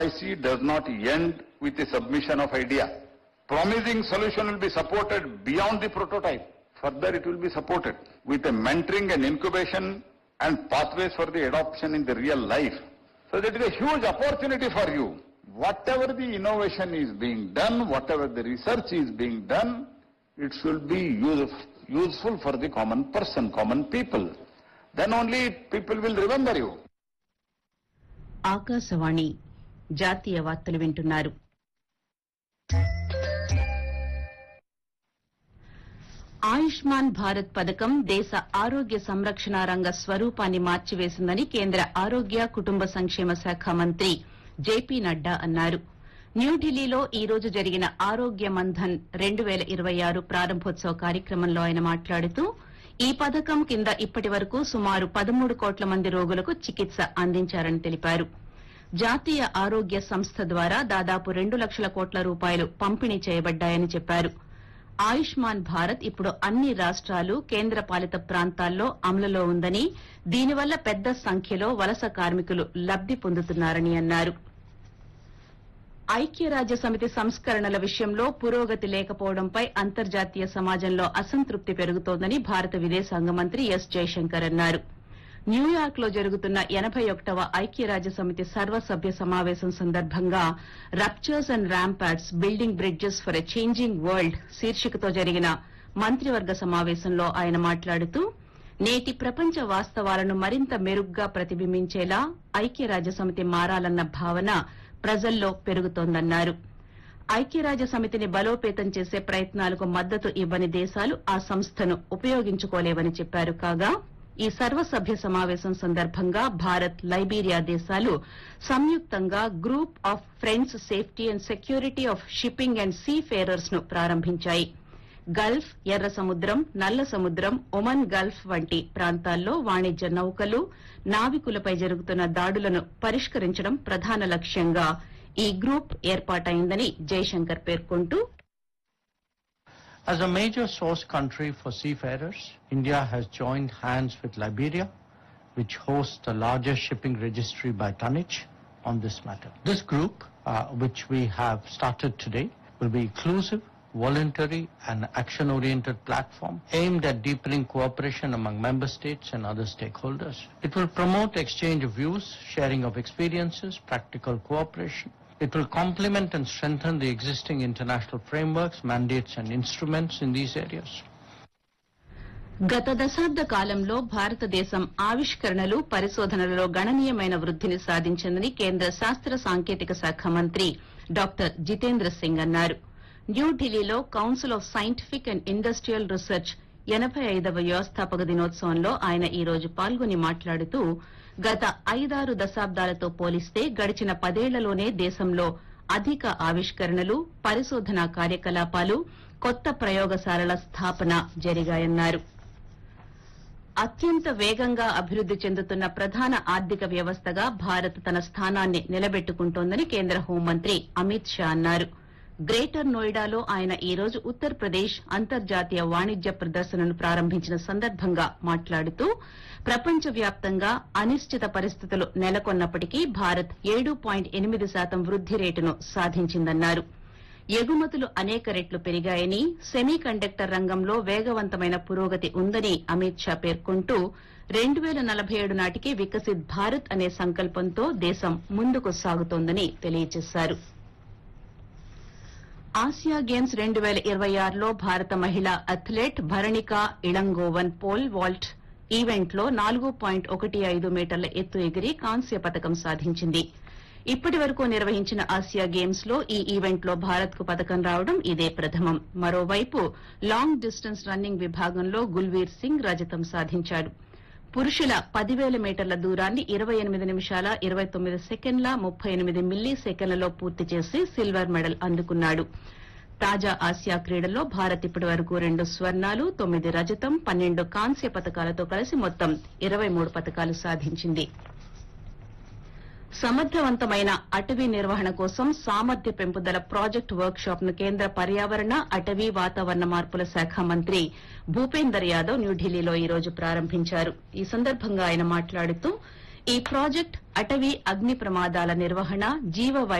IC does not end with the submission of idea. Promising solution will be supported beyond the prototype. Further, it will be supported with a mentoring and incubation and pathways for the adoption in the real life. So that is a huge opportunity for you. Whatever the innovation is being done, whatever the research is being done, it should be use, useful for the common person, common people. Then only people will remember you. Akashvani జాతీయ వార్తలు వింటున్నారు ఆయుష్మాన్ భారత్ పథకం దేశ ఆరోగ్య సంరక్షణ రంగ స్వరూపాన్ని మార్చివేసిందని కేంద్ర ఆరోగ్య కుటుంబ సంక్షేమ శాఖ మంత్రి జేపీ నడ్డా అన్నారు న్యూఢిల్లీలో ఈ రోజు జరిగిన ఆరోగ్య మంథన్ రెండు వేల ఇరవై ఆరు ప్రారంభోత్సవ కార్యక్రమంలో ఆయన మాట్లాడుతూ ఈ పథకం కింద ఇప్పటి వరకు సుమారు పదమూడు కోట్ల మంది రోగులకు చికిత్స అందించారని తెలిపారు జాతీయ ఆరోగ్య సంస్థ ద్వారా దాదాపు రెండు లక్షల కోట్ల రూపాయలు పంపిణీ చేయబడ్డాయని చెప్పారు ఆయుష్మాన్ భారత్ ఇప్పుడు అన్ని రాష్ట్రాలు కేంద్ర పాలిత ప్రాంతాల్లో అమలులో ఉందని దీనివల్ల పెద్ద సంఖ్యలో వలస కార్మికులు లబ్ది పొందుతున్నారని అన్నారు ఐక్యరాజ్య సమితి సంస్కరణల విషయంలో పురోగతి లేకపోవడంపై అంతర్జాతీయ సమాజంలో అసంతృప్తి పెరుగుతోందని భారత విదేశాంగ మంత్రి ఎస్ జైశంకర్ అన్నారు న్యూయార్క్ లో జరుగుతున్న ఎనబై ఒకటవ ఐక్యరాజ్య సమితి సర్వసభ్య సమావేశం సందర్భంగా ruptures and rapids building bridges for a changing world శీర్షికతో జరిగిన మంత్రివర్గ సమావేశంలో ఆయన మాట్లాడుతూ నేటి ప్రపంచ వాస్తవాలను మరింత మెరుగ్గా ప్రతిబింబించేలా ఐక్యరాజ్య సమితి మారాలన్న భావన ప్రజల్లో పెరుగుతోందన్నారు ఐక్యరాజ్య సమితిని బలోపేతం చేసే ప్రయత్నాలకు మద్దతు ఇవ్వని దేశాలు ఆ సంస్థను ఉపయోగించుకోలేవని చెప్పారు కాగా ఈ సర్వసభ్య సమావేశం సందర్భంగా భారత్ లైబీరియా దేశాలు సంయుక్తంగా group of friends safety and security of shipping and seafarers ను ప్రారంభించాయి గల్ఫ్ ఎర్ర సముద్రం నల్ల సముద్రం ఒమన్ గల్ఫ్ వంటి ప్రాంతాల్లో వాణిజ్య నౌకలు నావికులపై జరుగుతున్న దాడులను పరిష్కరించడం ప్రధాన లక్ష్యంగా ఈ గ్రూప్ ఏర్పాటైందని జైశంకర్ పేర్కొంటూ As a major source country for seafarers, India has joined hands with Liberia, which hosts the largest shipping registry by tonnage on this matter. This group, uh, which we have started today, will be inclusive, voluntary and action-oriented platform aimed at deepening cooperation among member states and other stakeholders. It will promote exchange of views, sharing of experiences, practical cooperation, it will complement and strengthen the existing international frameworks, mandates and instruments in these areas. గత దశాబ్ద కాలంలో భారతదేశం ఆవిష్కరణలు పరిశోధనలలో గణనీయమైన వృద్దిని సాధించిందని కేంద్ర శాస్త్ర సాంకేతిక శాఖ మంత్రి డాక్టర్ జితేంద్ర సింగ్ అన్నారు న్యూఢిల్లీలో council of scientific and industrial research ఎనబై ఐదవ వ్యవస్థాపక దినోత్సవంలో ఆయన ఈ రోజు పాల్గొని మాట్లాడుతూ గత ఐదారు దశాబ్దాలతో పోలిస్తే గడిచిన పదేళ్లలోనే దేశంలో అధిక ఆవిష్కరణలు పరిశోధనా కార్యకలాపాలు కొత్త ప్రయోగశాలల స్థాపన జరిగాయన్నారు అత్యంత వేగంగా అభివృద్ది చెందుతున్న ప్రధాన ఆర్థిక వ్యవస్థగా భారత్ తన స్థానాన్ని నిలబెట్టుకుంటోందని కేంద్ర హోంమంత్రి అమిత్ షా అన్నారు గ్రేటర్ నోయిడాలో ఆయన ఈ రోజు ఉత్తరప్రదేశ్ అంతర్జాతీయ వాణిజ్య ప్రదర్శనను ప్రారంభించిన సందర్భంగా మాట్లాడుతూ ప్రపంచవ్యాప్తంగా అనిశ్చిత పరిస్థితులు నెలకొన్నప్పటికీ భారత్ ఏడు పాయింట్ ఎనిమిది శాతం వృద్ది రేటును సాధించిందన్నారు ఎగుమతులు అనేక రెట్లు పెరిగాయని సెమీ కండక్టర్ రంగంలో వేగవంతమైన పురోగతి ఉందని అమిత్ షా పేర్కొంటూ రెండు వేల నలభై ఏడు నాటికి వికసిత్ భారత్ అనే సంకల్పంతో దేశం ముందుకు సాగుతోందని తెలియజేశారు ఆసియా గేమ్స్ రెండు వేల ఇరవై ఆరులో భారత మహిళా athlete Bharanika Elangovan pole vault ఈవెంట్లో నాలుగు పాయింట్ ఒకటి ఐదు మీటర్ల ఎత్తు ఎగిరి కాంస్య పథకం సాధించింది ఇప్పటి వరకు నిర్వహించిన ఆసియా గేమ్స్ లో ఈ ఈవెంట్ లో భారత్ కు పథకం రావడం ఇదే ప్రథమం మరోవైపు లాంగ్ డిస్టెన్స్ రన్నింగ్ విభాగంలో గుల్వీర్ సింగ్ రజతం సాధించాడు పురుషుల పదివేల మీటర్ల దూరాన్ని ఇరవై ఎనిమిది నిమిషాల ఇరవై తొమ్మిది సెకండ్ల ముప్పై ఎనిమిది మిల్లీ సెకండ్లలో పూర్తి చేసి సిల్వర్ మెడల్ అందుకున్నాడు తాజా ఆసియా క్రీడల్లో భారత్ ఇప్పటి వరకు రెండు స్వర్ణాలు తొమ్మిది రజతం పన్నెండు కాంస్య పథకాలతో కలిసి మొత్తం ఇరవై మూడు పథకాలు సాధించింది సమర్థవంతమైన అటవీ నిర్వహణ కోసం సామర్థ్య పెంపుదల ప్రాజెక్టు వర్క్ షాప్ ను కేంద్ర పర్యావరణ అటవీ వాతావరణ మార్పుల శాఖ మంత్రి భూపేందర్ యాదవ్ న్యూఢిల్లీలో ఈ రోజు ప్రారంభించారు ఈ సందర్భంగా ఆయన మాట్లాడుతూ ఈ ప్రాజెక్ట్ అటవీ అగ్ని ప్రమాదాల నిర్వహణ జీవ